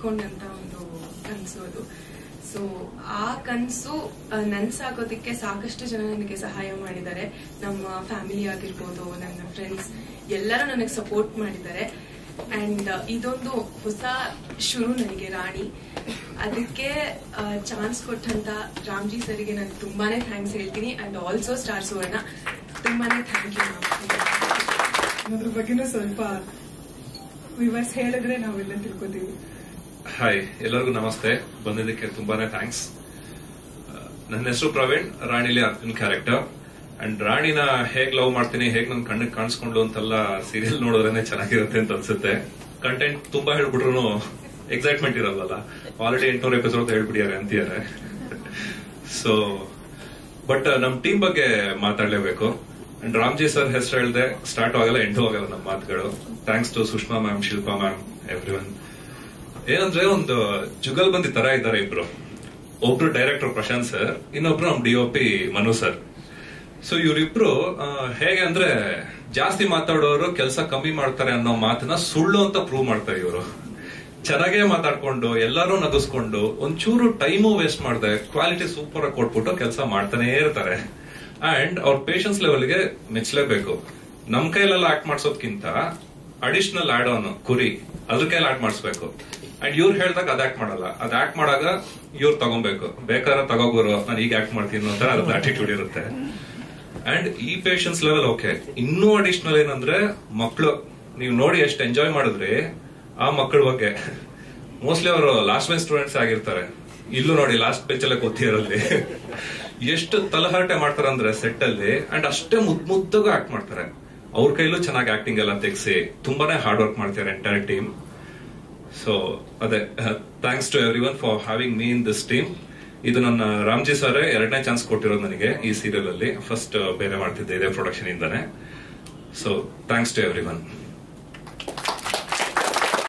ಇಟ್ಕೊಂಡಂತ ಒಂದು ಕನಸು ಅದು ಸೊ ಆ ಕನಸು ನನ್ಸಾಗೋದಕ್ಕೆ ಸಾಕಷ್ಟು ಜನ ನನಗೆ ಸಹಾಯ ಮಾಡಿದ್ದಾರೆ ನಮ್ಮ ಫ್ಯಾಮಿಲಿ ಆಗಿರ್ಬೋದು ನನ್ನ ಫ್ರೆಂಡ್ಸ್ ಎಲ್ಲರೂ ನನಗೆ ಸಪೋರ್ಟ್ ಮಾಡಿದ್ದಾರೆ ಅಂಡ್ ಇದೊಂದು ಹೊಸ ಶುರು ನನಗೆ ರಾಣಿ ಅದಕ್ಕೆ ಚಾನ್ಸ್ ಕೊಟ್ಟಂತ ರಾಮ್ಜಿ ಸರಿಗೆ ನಾನು ತುಂಬಾನೇ ಥ್ಯಾಂಕ್ಸ್ ಹೇಳ್ತೀನಿ ಅಂಡ್ ಆಲ್ಸೋ ಸ್ಟಾರ್ ಸುವರ್ಣ ತುಂಬಾನೇ ಥ್ಯಾಂಕ್ ಯು ಅದ್ರ ಬಗ್ಗೆನೂ ಸ್ವಲ್ಪ ವಿವರ್ಸ್ ಹೇಳಿದ್ರೆ ನಾವೆಲ್ಲ ತಿಳ್ಕೊತೀವಿ ಹಾಯ್ ಎಲ್ಲರಿಗೂ ನಮಸ್ತೆ ಬಂದಿದ್ದಕ್ಕೆ ತುಂಬಾನೇ ಥ್ಯಾಂಕ್ಸ್ ನನ್ನ ಹೆಸರು ಪ್ರವೀಣ್ ರಾಣಿಲಿ ಅರ್ಜುನ್ ಕ್ಯಾರೆಕ್ಟರ್ ಅಂಡ್ ರಾಣಿನ ಹೇಗ್ ಲವ್ ಮಾಡ್ತೀನಿ ಹೇಗ್ ನನ್ ಕಣ್ಣಿಗೆ ಕಾಣಿಸ್ಕೊಂಡು ಅಂತೆಲ್ಲ ಸೀರಿಯಲ್ ನೋಡಿದ್ರೇನೆ ಚೆನ್ನಾಗಿರುತ್ತೆ ಅಂತ ಅನ್ಸುತ್ತೆ ಕಂಟೆಂಟ್ ತುಂಬಾ ಹೇಳ್ಬಿಟ್ರು ಎಕ್ಸೈಟ್ಮೆಂಟ್ ಇರಲ್ವಲ್ಲ ಆಲ್ರೆಡಿ ಎಂಟ್ನೂರು ಎಪಿಸೋಡ್ ಹೇಳ್ಬಿಟ್ಟಿದ್ದಾರೆ ಅಂತಿದ್ದಾರೆ ಸೊ ಬಟ್ ನಮ್ ಟೀಮ್ ಬಗ್ಗೆ ಮಾತಾಡ್ಲೇಬೇಕು ಅಂಡ್ ರಾಮ್ಜಿ ಸರ್ ಹೆಸರು ಹೇಳ್ದೆ ಸ್ಟಾರ್ಟ್ ಆಗಲ್ಲ ಎಂಟು ಆಗಲ್ಲ ನಮ್ಮ ಮಾತುಗಳು thanks to Sushma ma'am Shilpa ma'am everyone ಏನಂದ್ರೆ ಒಂದು ಜುಗಲ್ಬಂದಿ ತರ ಇದ್ದಾರೆ ಇಬ್ರು ಒಬ್ರು ಡೈರೆಕ್ಟರ್ ಪ್ರಶಾಂತ್ ಸರ್ ಇನ್ನೊಬ್ರು ನಮ್ ಡಿಒಪಿ ಮನು ಸರ್ ಸೊ ಇವರಿಬ್ರು ಹೇಗೆ ಅಂದ್ರೆ ಜಾಸ್ತಿ ಮಾತಾಡೋರು ಕೆಲಸ ಕಮ್ಮಿ ಮಾಡ್ತಾರೆ ಅನ್ನೋ ಮಾತನ್ನ ಸುಳ್ಳು ಅಂತ ಪ್ರೂವ್ ಮಾಡ್ತಾರೆ ಇವರು ಚೆನ್ನಾಗೇ ಮಾತಾಡ್ಕೊಂಡು ಎಲ್ಲರೂ ನಗಿಸ್ಕೊಂಡು ಒಂಚೂರು ಟೈಮು ವೇಸ್ಟ್ ಮಾಡದೆ ಕ್ವಾಲಿಟಿ ಸೂಪರ್ ಆಗಿ ಕೊಟ್ಬಿಟ್ಟು ಕೆಲಸ ಮಾಡ್ತಾನೆ ಇರ್ತಾರೆ ಅಂಡ್ ಅವ್ರ ಪೇಷನ್ಸ್ ಲೆವೆಲ್ಗೆ ಮೆಚ್ಚಲೇಬೇಕು ನಮ್ ಕೈಲೆಲ್ಲ ಆಕ್ಟ್ ಮಾಡ್ಸೋದ್ಕಿಂತ ಅಡಿಷನಲ್ ಆಡ್ ಆನ್ ಕುರಿ ಅದ್ರ ಕೈಲಿ ಆಕ್ಟ್ ಮಾಡಿಸ್ಬೇಕು ಅಂಡ್ ಇವ್ರು ಹೇಳ್ದಾಗ ಅದ್ ಆಕ್ಟ್ ಮಾಡಲ್ಲ ಅದ್ ಆಕ್ಟ್ ಮಾಡಾಗ ಇವ್ರು ತಗೊಬೇಕು ಬೇಕಾದ್ರೆ ತಗೋಗುರು ನಾನು ಈಗ ಆಕ್ಟ್ ಮಾಡ್ತೀನಿ ಅಂತ ಅದ್ರ ಆಟಿಟ್ಯೂಡ್ ಇರುತ್ತೆ ಅಂಡ್ ಈ ಪೇಷನ್ಸ್ ಲೆವೆಲ್ ಓಕೆ ಇನ್ನೂ ಅಡಿಷನಲ್ ಏನಂದ್ರೆ ಮಕ್ಕಳು ನೀವು ನೋಡಿ ಎಷ್ಟು ಎಂಜಾಯ್ ಮಾಡಿದ್ರಿ ಆ ಮಕ್ಕಳ ಬಗ್ಗೆ ಮೋಸ್ಟ್ಲಿ ಅವರು ಲಾಸ್ಟ್ ಬೆಂಚ್ ಸ್ಟೂಡೆಂಟ್ಸ್ ಆಗಿರ್ತಾರೆ ಇಲ್ಲೂ ನೋಡಿ ಲಾಸ್ಟ್ ಬೆಂಚ್ ಅಲ್ಲೇ ಕೂತಿರಲ್ಲಿ ಎಷ್ಟು ತಲಹರಟೆ ಮಾಡ್ತಾರೆ ಅಂದ್ರೆ ಸೆಟ್ ಅಲ್ಲಿ ಅಂಡ್ ಅಷ್ಟೇ ಮುದ್ ಮುದ್ದಾಗೂ ಆಕ್ಟ್ ಮಾಡ್ತಾರೆ ಅವ್ರ ಕೈಲೂ ಚೆನ್ನಾಗಿ ಆಕ್ಟಿಂಗ್ ಎಲ್ಲ ತೆಗ್ಸಿ ತುಂಬಾನೇ ಹಾರ್ಡ್ ವರ್ಕ್ ಮಾಡ್ತಾರೆ ಎಂಟೈರ್ ಟೀಮ್ ಸೊ ಅದೇ thanks to everyone for having me in this team ಇದು ನನ್ನ ರಾಮ್ಜಿ ಸರ್ ಎರಡನೇ ಚಾನ್ಸ್ ಕೊಟ್ಟಿರೋದು ನನಗೆ ಈ ಸೀರಿಯಲ್ ಅಲ್ಲಿ ಫಸ್ಟ್ ಬೇರೆ ಮಾಡ್ತಿದ್ದೆ ಇದೇ ಪ್ರೊಡಕ್ಷನ್ ಇಂದಾನೆ so thanks to every one